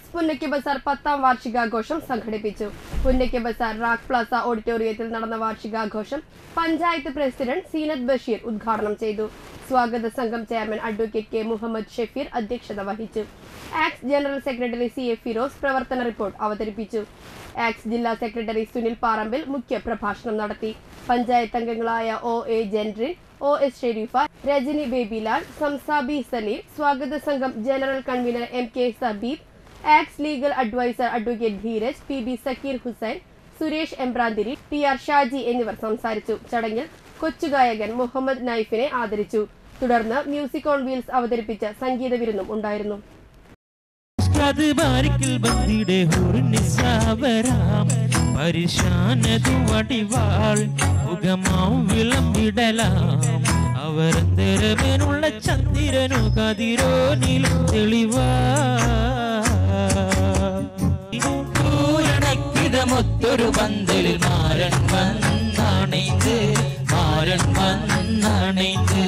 ax പുന്നയ്ക്ക് Bazar പത്താം വാർഷികാഘോഷം സംഘടിപ്പിച്ചു പുന്നയ്ക്ക് Bazar rack Plaza ഓഡിറ്റോറിയത്തിൽ നടന്ന വാർഷികാഘോഷം പഞ്ചായത്ത് പ്രസിഡന്റ് സീനത്ത് ബഷീർ ഉദ്ഘാടനം ചെയ്തു സ്വാഗത സംഘം chairman advocate K Muhammad Shefeer അധ്യക്ഷത വഹിച്ചു ആക്സ് general secretary C A Firoz പ്രവർത്തന റിപ്പോർട്ട് അവതരിപ്പിച്ചു ആക്സ് ജില്ലാ സെക്രട്ടറി സുനിൽ പാറമ്പിൽ മുഖ്യ പ്രഭാഷണം നടത്തി പഞ്ചായത്ത് അംഗങ്ങളായ ഒ എ ജെൻറിൻ ഒ എസ് ഷെരീഫ രജനി ബേബിലാൽ സംസാബി സലീം സ്വാഗത സംഘം general convener M K Sabeeb ആക്സ് legal adviser advocate Dheeraj P B Sakkeer Hussain Suresh Embranthiri T R Shaji എന്നിവർ സംസാരിച്ചു ചടങ്ങിൽ കൊച്ചുഗായകൻ മുഹമ്മദ് നൈഫിനെ ആദരിച്ചു തുടർന്ന് മ്യൂസിക് ഓൺ വീൽസ് അവതരിപ്പിച്ച സംഗീത വിരുന്നും ഉണ്ടായിരുന്നു ഉസ്താദ് ബാരിക്കിൽ ബന്ദിയുടെ ഹുർനിസാവരാം പരിശാനതു വടിവാൾ മുഖമാം വിളമ്പിടലാം അവരന്തരമേനുള്ള ചന്ദ്രനു കതിരോനിൽ തെളിവാ പൂരണക്കിതമൊത്തൊരു പന്തലിൽ മാരൻ വന്നണൈந்து മാരൻ വന്നണൈந்து